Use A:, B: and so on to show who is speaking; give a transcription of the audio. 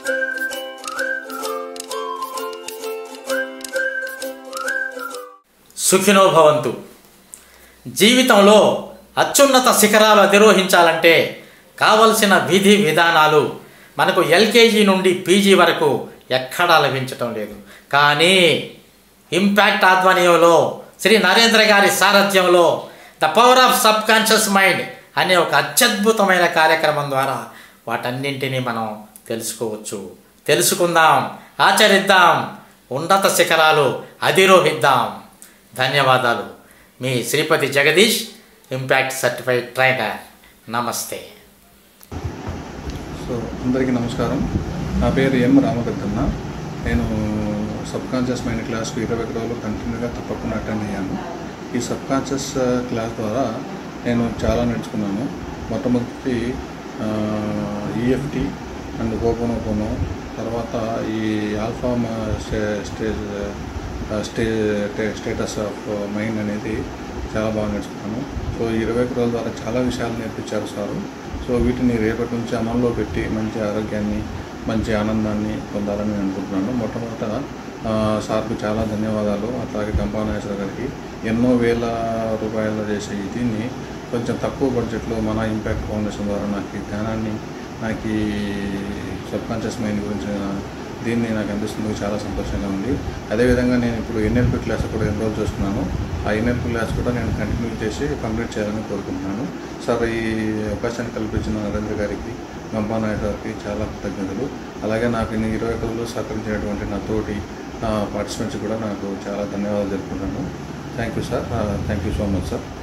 A: సుఖినో భవంతు జీవితంలో అత్యున్నత శిఖరాలు అధిరోహించాలంటే కావలసిన విధి విధానాలు మనకు ఎల్కేజీ నుండి పీజీ వరకు ఎక్కడా లభించటం లేదు కానీ ఇంపాక్ట్ ఆధ్వర్యంలో శ్రీ నరేంద్ర గారి సారథ్యంలో the power of subconscious mind అనే ఒక అత్యద్భుతమైన కార్యక్రమం ద్వారా వాటన్నింటినీ మనం తెలుసుకోవచ్చు తెలుసుకుందాం ఆచరిద్దాం ఉన్నత శిఖరాలు అధిరోహిద్దాం ధన్యవాదాలు మీ Sripathi Jagadish impact certified trainer నమస్తే
B: సో అందరికీ నమస్కారం నా పేరు ఎం రామపెద్దన్న నేను సబ్ కాన్షియస్ మైండ్ క్లాస్కి ఇరవై ఒక రోజులు కంటిన్యూగా తప్పకుండా అటెండ్ అయ్యాను ఈ సబ్ కాన్షియస్ క్లాస్ ద్వారా నేను చాలా నేర్చుకున్నాను మొట్టమొదటి ఈఎఫ్టి అండ్ ఓపెన్ తర్వాత ఈ alpha stay- stage stay stay- status of mind అనేది చాలా బాగా నేర్చుకున్నాను సో ఈ ఇరవై ఒక రోజుల ద్వారా చాలా విషయాలు నేర్పించారు సారు సో వీటిని రేపటి నుంచి అమల్లో పెట్టి మంచి ఆరోగ్యాన్ని మంచి ఆనందాన్ని పొందాలని నేను అనుకుంటున్నాను మొట్టమొదట ఆ, సార్కు చాలా ధన్యవాదాలు అట్లాగే కంపానేశ్వర గారికి ఎన్నో వేల రూపాయలు చేసే ఈ దీన్ని కొంచెం తక్కువ బడ్జెట్లో మన ఇంపాక్ట్ ఫౌండేషన్ ద్వారా నాకు ఈ జ్ఞానాన్ని నాకు ఈ సబ్ కాన్షియస్ మైండ్ గురించి దీన్ని నాకు అందిస్తుంది చాలా సంతోషంగా ఉంది అదేవిధంగా నేను ఇప్పుడు ఎన్ఎల్పి క్లాస్ కూడా ఎన్రోల్ చేస్తున్నాను ఆ ఎన్ఎల్పి క్లాస్ కూడా నేను కంటిన్యూ చేసి కంప్లీట్ చేయాలని కోరుకుంటున్నాను సార్ ఈ అవకాశాన్ని కల్పించిన నరేంద్ర గారికి గంపానాయుడు గారికి చాలా కృతజ్ఞతలు అలాగే నాకు ఇన్ని ఇరవై రోజులు సహకరించినటువంటి నా తోటి పార్టిసిపెంట్స్ కూడా నాకు చాలా ధన్యవాదాలు జరుపుకుంటాను thank you sir thank you so much sir